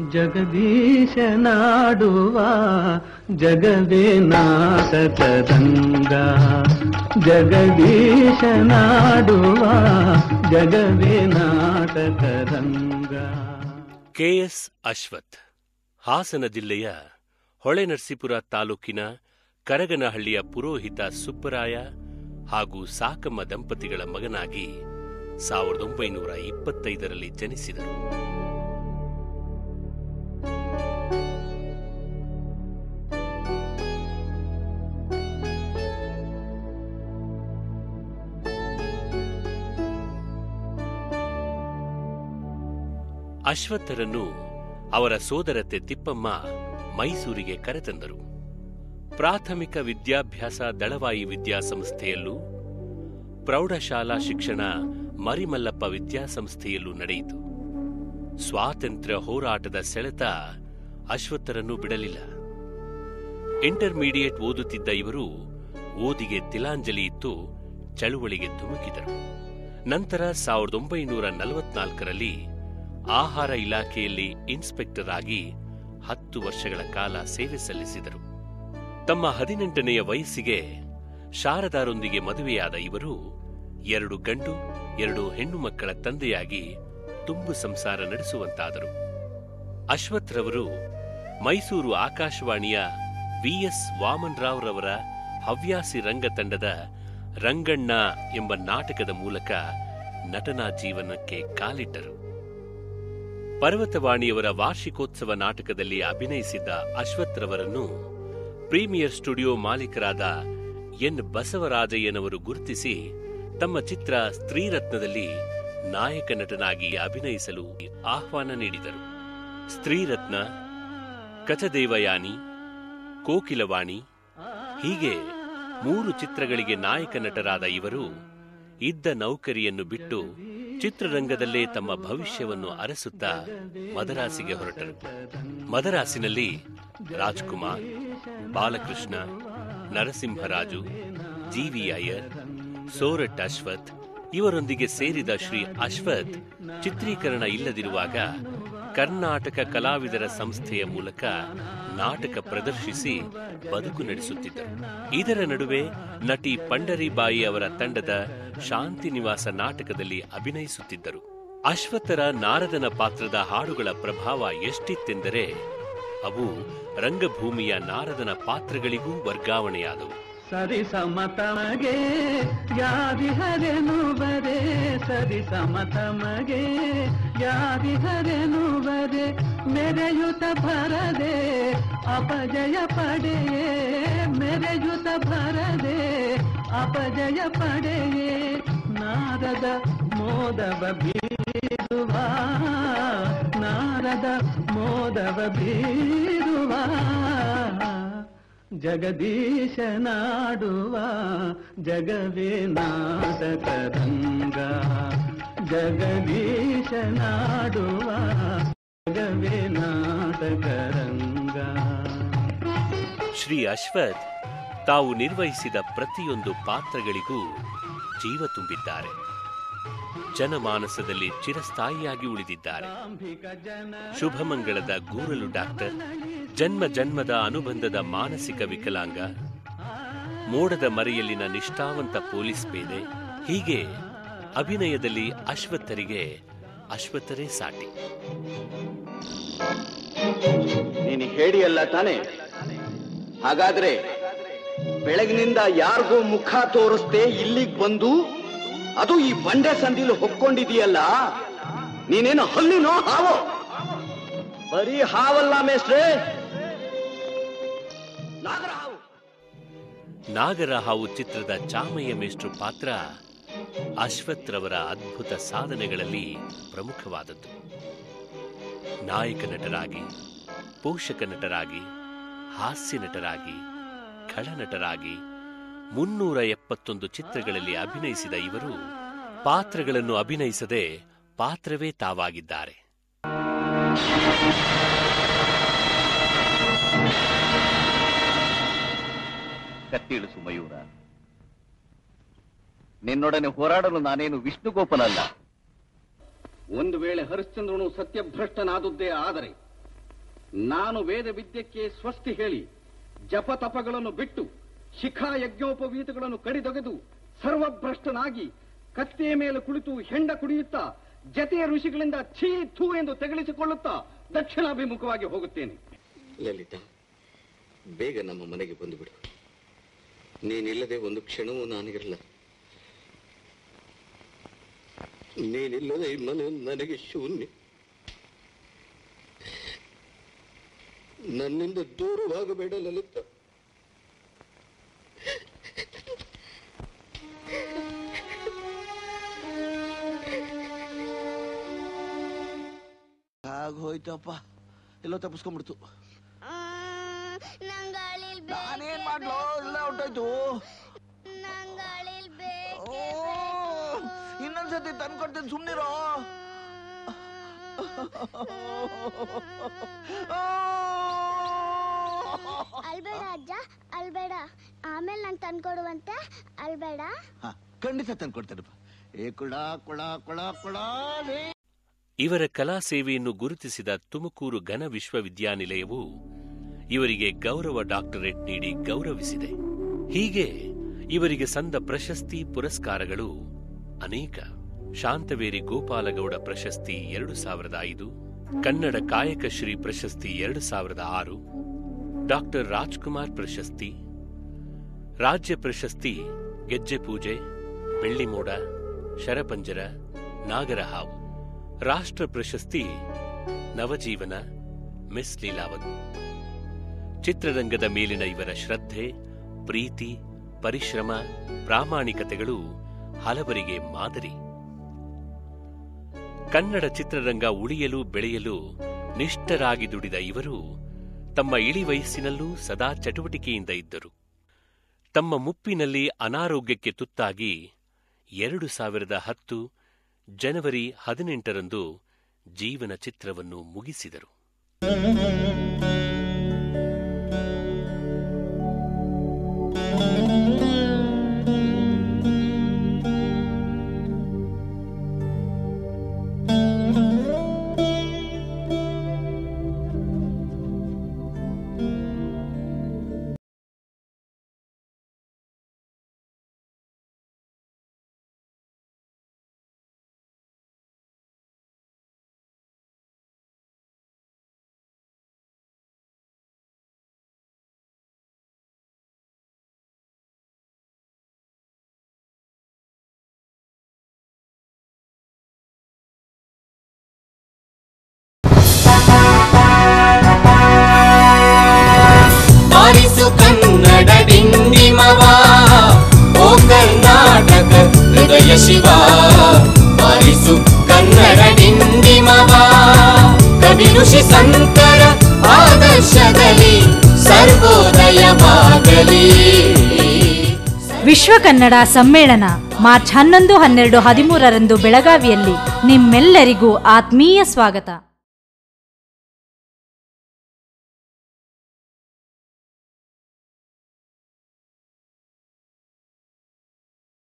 ಜಗದೀಶನಾಡುವ ಜಗದೇ ನಾಟಕದಂಗ ಜಗದೀಶನಾಡುವ ಜಗದೇ ನಾಟಕದಂಗ ಕೆಎಸ್ ಅಶ್ವಥ್ ಹಾಸನ ಜಿಲ್ಲೆಯ ಹೊಳೆನರಸೀಪುರ ತಾಲೂಕಿನ ಕರಗನಹಳ್ಳಿಯ ಪುರೋಹಿತ ಸುಬ್ಬರಾಯ ಹಾಗೂ ಸಾಕಮ್ಮ ದಂಪತಿಗಳ ಮಗನಾಗಿ ಸಾವಿರದ ಒಂಬೈನೂರ ಇಪ್ಪತ್ತೈದರಲ್ಲಿ ಜನಿಸಿದರು ಅಶ್ವತ್ಥರನ್ನು ಅವರ ಸೋದರತೆ ತಿಪ್ಪಮ್ಮ ಮೈಸೂರಿಗೆ ಕರೆತಂದರು ಪ್ರಾಥಮಿಕ ವಿದ್ಯಾಭ್ಯಾಸ ದಳವಾಯಿ ವಿದ್ಯಾಸಂಸ್ಥೆಯಲ್ಲೂ ಪ್ರೌಢಶಾಲಾ ಶಿಕ್ಷಣ ಮರಿಮಲ್ಲಪ್ಪ ವಿದ್ಯಾಸಂಸ್ಥೆಯಲ್ಲೂ ನಡೆಯಿತು ಸ್ವಾತಂತ್ರ್ಯ ಹೋರಾಟದ ಸೆಳೆತ ಅಶ್ವತ್ಥರನ್ನು ಬಿಡಲಿಲ್ಲ ಇಂಟರ್ಮೀಡಿಯೇಟ್ ಓದುತ್ತಿದ್ದ ಇವರು ಓದಿಗೆ ತಿಲಾಂಜಲಿ ಇತ್ತು ಚಳುವಳಿಗೆ ಧುಮುಕಿದರು ನಂತರ ಸಾವಿರದ ಒಂಬೈನೂರ ನಲವತ್ನಾಲ್ಕರಲ್ಲಿ ಆಹಾರ ಇಲಾಖೆಯಲ್ಲಿ ಇನ್ಸ್ಪೆಕ್ಟರ್ ಆಗಿ ಹತ್ತು ವರ್ಷಗಳ ಕಾಲ ಸೇವೆ ಸಲ್ಲಿಸಿದರು ತಮ್ಮ ಹದಿನೆಂಟನೆಯ ವಯಸ್ಸಿಗೆ ಶಾರದಾರೊಂದಿಗೆ ಮದುವೆಯಾದ ಇವರು ಎರಡು ಗಂಡು ಎರಡು ಹೆಣ್ಣು ಮಕ್ಕಳ ತಂದೆಯಾಗಿ ತುಂಬು ಸಂಸಾರ ನಡೆಸುವಂತಾದರು ಅಶ್ವಥ್ರವರು ಮೈಸೂರು ಆಕಾಶವಾಣಿಯ ವಿಎಸ್ ವಾಮನ್ ರಾವ್ ರವರ ಹವ್ಯಾಸಿ ರಂಗತಂಡದ ರಂಗಣ್ಣ ಎಂಬ ನಾಟಕದ ಮೂಲಕ ನಟನಾ ಜೀವನಕ್ಕೆ ಕಾಲಿಟ್ಟರು ಪರ್ವತವಾಣಿಯವರ ವಾರ್ಷಿಕೋತ್ಸವ ನಾಟಕದಲ್ಲಿ ಅಭಿನಯಿಸಿದ್ದ ಅಶ್ವಥ್ರವರನ್ನು ಪ್ರೀಮಿಯರ್ ಸ್ಟುಡಿಯೋ ಮಾಲೀಕರಾದ ಎನ್ ಬಸವರಾಜಯ್ಯನವರು ಗುರುತಿಸಿ ತಮ್ಮ ಚಿತ್ರ ಸ್ತ್ರೀರತ್ನದಲ್ಲಿ ನಾಯಕ ನಟನಾಗಿ ಅಭಿನಯಿಸಲು ಆಹ್ವಾನ ನೀಡಿದರು ಸ್ತ್ರೀರತ್ನ ಕಚದೇವಯಾನಿ ಕೋಕಿಲವಾಣಿ ಹೀಗೆ ಮೂರು ಚಿತ್ರಗಳಿಗೆ ನಾಯಕ ನಟರಾದ ಇವರು ಇದ್ದ ನೌಕರಿಯನ್ನು ಬಿಟ್ಟು ಚಿತ್ರರಂಗದಲ್ಲೇ ತಮ್ಮ ಭವಿಷ್ಯವನ್ನು ಅರಸುತ್ತಾ ಮದರಾಸಿಗೆ ಹೊರಟರು ಮದರಾಸಿನಲ್ಲಿ ರಾಜ್ಕುಮಾರ್ ಬಾಲಕೃಷ್ಣ ನರಸಿಂಹರಾಜು ಜಿವಿ ಅಯ್ಯರ್ ಸೋರಟ್ ಅಶ್ವಥ್ ಇವರೊಂದಿಗೆ ಸೇರಿದ ಶ್ರೀ ಅಶ್ವಥ್ ಚಿತ್ರೀಕರಣ ಇಲ್ಲದಿರುವಾಗ ಕರ್ನಾಟಕ ಕಲಾವಿದರ ಸಂಸ್ಥೆಯ ಮೂಲಕ ನಾಟಕ ಪ್ರದರ್ಶಿಸಿ ಬದುಕು ನಡೆಸುತ್ತಿದ್ದರು ಇದರ ನಡುವೆ ನಟಿ ಪಂಡರಿಬಾಯಿ ಅವರ ತಂಡದ ಶಾಂತಿ ನಿವಾಸ ನಾಟಕದಲ್ಲಿ ಅಭಿನಯಿಸುತ್ತಿದ್ದರು ಅಶ್ವತ್ಥರ ನಾರದನ ಪಾತ್ರದ ಹಾಡುಗಳ ಪ್ರಭಾವ ಎಷ್ಟಿತ್ತೆಂದರೆ ಅವು ರಂಗಭೂಮಿಯ ನಾರದನ ಪಾತ್ರಗಳಿಗೂ ವರ್ಗಾವಣೆಯಾದವು ಸರಿ ಸಮತಮಗೆ ಯಾರಿಹರೆನು ಬರೆ ಸರಿ ಸಮತಮಗೆ ಯಾರಿಹರೆನು ಬರೆ ಮೆರೆಯುತ ಭರದೆ ಅಪಜಯ ಪಡೆಯೇ ಮೆರೆಯುತ ಭರದೆ ಅಪಜಯ ಪಡೆಯೇ ನಾರದ ಮೋದವ ಬೀರುವ ನಾರದ ಮೋದವ ಬೀರುವ ಜಗದೀಶನಾಡುವ ಜಗವೇ ನಾಟಕರಂಗ ಜಗದೀಶನಾಡುವ ಜಗವೇ ನಾಟಕರಂಗ ಶ್ರೀ ಅಶ್ವಥ್ ತಾವು ನಿರ್ವಹಿಸಿದ ಪ್ರತಿಯೊಂದು ಪಾತ್ರಗಳಿಗೂ ಜೀವ ತುಂಬಿದ್ದಾರೆ ಜನಮಾನಸದಲ್ಲಿ ಚಿರಸ್ಥಾಯಿಯಾಗಿ ಉಳಿದಿದ್ದಾರೆ ಶುಭಮಂಗಳದ ಗೂರಲು ಡಾಕ್ಟರ್ ಜನ್ಮ ಜನ್ಮದ ಅನುಬಂಧದ ಮಾನಸಿಕ ವಿಕಲಾಂಗ ಮೋಡದ ಮರೆಯಲ್ಲಿನ ನಿಷ್ಠಾವಂತ ಪೊಲೀಸ್ ಪೇದೆ ಹೀಗೆ ಅಭಿನಯದಲ್ಲಿ ಅಶ್ವತ್ಥರಿಗೆ ಅಶ್ವತ್ಥರೇ ಸಾಟಿ ನೀನು ಹೇಳಿಯಲ್ಲ ತಾನೆ ಹಾಗಾದ್ರೆ ಬೆಳಗಿನಿಂದ ಯಾರಿಗೋ ಮುಖ ತೋರಿಸ್ದೆ ಇಲ್ಲಿಗ್ ಬಂದು ಅದು ಈ ಬಂಡೆ ಸಂದಿಲು ಹೊಕ್ಕೊಂಡಿದೀಯಲ್ಲ ನೀನೇನು ಹಲ್ಲಿನೋ ಹಾವೋ ಬರೀ ಹಾವಲ್ಲ ಮೇಸ್ಟ್ರೆ ನಾಗರ ಹಾವು ನಾಗರ ಹಾವು ಚಿತ್ರದ ಚಾಮಯ್ಯ ಮೇಷ್ಟ್ರು ಪಾತ್ರ ಅಶ್ವಥ್ ರವರ ಅದ್ಭುತ ಸಾಧನೆಗಳಲ್ಲಿ ಪ್ರಮುಖವಾದದ್ದು ನಾಯಕ ನಟರಾಗಿ ಪೋಷಕ ನಟರಾಗಿ ಹಾಸ್ಯ ನಟರಾಗಿ ಖಳನಟರಾಗಿ ಮುನ್ನೂರ ಎಪ್ಪತ್ತೊಂದು ಚಿತ್ರಗಳಲ್ಲಿ ಅಭಿನಯಿಸಿದ ಇವರು ಪಾತ್ರಗಳನ್ನು ಅಭಿನಯಿಸದೆ ಪಾತ್ರವೇ ತಾವಾಗಿದ್ದಾರೆ ಕತ್ತಿಳಿಸು ಮಯೂರ ನಿನ್ನೊಡನೆ ಹೋರಾಡಲು ನಾನೇನು ವಿಷ್ಣುಗೋಪನಲ್ಲ ಒಂದು ವೇಳೆ ಹರಿಶ್ಚಂದ್ರನು ಸತ್ಯಭ್ರಷ್ಟನಾದುದ್ದೇ ಆದರೆ ನಾನು ವೇದ ವಿದ್ಯಕ್ಕೆ ಸ್ವಸ್ತಿ ಹೇಳಿ ಜಪ ತಪಗಳನ್ನು ಬಿಟ್ಟು ಶಿಖಾ ಯಜ್ಞೋಪವೀತಗಳನ್ನು ಕಡಿದೊಗೆದು ಸರ್ವಭ್ರಷ್ಟನಾಗಿ ಕತ್ತೆಯ ಮೇಲೆ ಕುಳಿತು ಹೆಂಡ ಕುಡಿಯುತ್ತಾ ಜತೆಯ ಋಷಿಗಳಿಂದ ಛೀ ಥೂ ಎಂದು ತೆಗಳಿಸಿಕೊಳ್ಳುತ್ತಾ ದಕ್ಷಿಣಾಭಿಮುಖವಾಗಿ ಹೋಗುತ್ತೇನೆ ಲಲಿತಾ ಬೇಗ ನಮ್ಮ ಮನೆಗೆ ಬಂದುಬಿಡು ನೀನಿಲ್ಲದೆ ಒಂದು ಕ್ಷಣವೂ ನಾನಿರಲ್ಲ ನೀನಿಲ್ಲದೆ ಈ ಮನೆ ನನಗೆ ಶೂನ್ಯ ನನ್ನಿಂದ ದೂರವಾಗಬೇಡ ಲಲಿತಾ ಹೋಯ್ತಪ್ಪ ಎಲ್ಲೋ ತಪ್ಪಿಸ್ಕೊಂಡ್ಬಿಡ್ತು ನಂಗ್ ಅಳಿಲ್ ನಾನೇನ್ ಮಾಡ್ಲೋ ಎಲ್ಲ ಹೊಟ್ಟೋಯ್ತು ನಂಗ್ ಅಳಿಲ್ ಓ ಇನ್ನೊಂದ್ಸತಿ ತಂದ್ಕೊಡ್ತೀನಿ ಸುಮ್ನಿರೋ ಅಲ್ಬೇಡ ಅಜ್ಜ ಅಲ್ಬೇಡ ಆಮೇಲೆ ನಂಗೆ ತಂದ್ಕೊಡುವಂತೆ ಅಲ್ಬೇಡ ಹ, ಖಂಡಿತ ತಂದ್ಕೊಡ್ತೇನಪ್ಪ ಏ ಕುಳ ಕುಳ ಕುಳ ಕುಳ ರೇ ಇವರ ಕಲಾ ಸೇವೆಯನ್ನು ಗುರುತಿಸಿದ ತುಮಕೂರು ಘನ ವಿಶ್ವವಿದ್ಯಾನಿಲಯವು ಇವರಿಗೆ ಗೌರವ ಡಾಕ್ಟರೇಟ್ ನೀಡಿ ಗೌರವಿಸಿದೆ ಹೀಗೆ ಇವರಿಗೆ ಸಂದ ಪ್ರಶಸ್ತಿ ಪುರಸ್ಕಾರಗಳು ಅನೇಕ ಶಾಂತವೇರಿ ಗೋಪಾಲಗೌಡ ಪ್ರಶಸ್ತಿ ಎರಡು ಸಾವಿರದ ಐದು ಕನ್ನಡ ಕಾಯಕಶ್ರೀ ಪ್ರಶಸ್ತಿ ಎರಡು ಸಾವಿರದ ಆರು ಡಾಕ್ಟರ್ ರಾಜ್ಕುಮಾರ್ ಪ್ರಶಸ್ತಿ ರಾಜ್ಯ ಪ್ರಶಸ್ತಿ ಗೆಜ್ಜೆ ಪೂಜೆ ಬೆಳ್ಳಿಮೋಡ ಶರಪಂಜರ ನಾಗರಹಾವು ರಾಷ್ಟ್ರ ಪ್ರಶಸ್ತಿ ನವಜೀವನ ಮಿಸ್ ಲೀಲಾವತ್ ಚಿತ್ರರಂಗದ ಮೇಲಿನ ಇವರ ಶ್ರದ್ಧೆ ಪ್ರೀತಿ ಪರಿಶ್ರಮ ಪ್ರಾಮಾಣಿಕತೆಗಳು ಹಲವರಿಗೆ ಮಾದರಿ ಕನ್ನಡ ಚಿತ್ರರಂಗ ಉಳಿಯಲು ಬೆಳೆಯಲು ನಿಷ್ಠರಾಗಿ ದುಡಿದ ಇವರು ತಮ್ಮ ಇಳಿ ವಯಸ್ಸಿನಲ್ಲೂ ಸದಾ ಚಟುವಟಿಕೆಯಿಂದ ಇದ್ದರು ತಮ್ಮ ಮುಪ್ಪಿನಲ್ಲಿ ಅನಾರೋಗ್ಯಕ್ಕೆ ತುತ್ತಾಗಿ ಎರಡು ಸಾವಿರದ ಹತ್ತು ಜನವರಿ ಹದಿನೆಂಟರಂದು ಜೀವನ ಚಿತ್ರವನ್ನು ಮುಗಿಸಿದರು ಬಾರಿಸು ಕನ್ನಡ ಡಿಂಡಿಮವ ಓ ಕರ್ನಾಟಕ ಹೃದಯ ಶಿವ ಬಾರಿಸು ಕನ್ನಡ ಡಿಂಡಿಮವ ಕವಿ ಋಷಿ ಸಂತರ ಆದರ್ಶದಲ್ಲಿ ಸರ್ವೋದಯವಾಗಲಿ ವಿಶ್ವ ಕನ್ನಡ ಸಮ್ಮೇಳನ ಮಾರ್ಚ್ ಹನ್ನೊಂದು ಹನ್ನೆರಡು ಹದಿಮೂರರಂದು ಬೆಳಗಾವಿಯಲ್ಲಿ ನಿಮ್ಮೆಲ್ಲರಿಗೂ ಆತ್ಮೀಯ ಸ್ವಾಗತ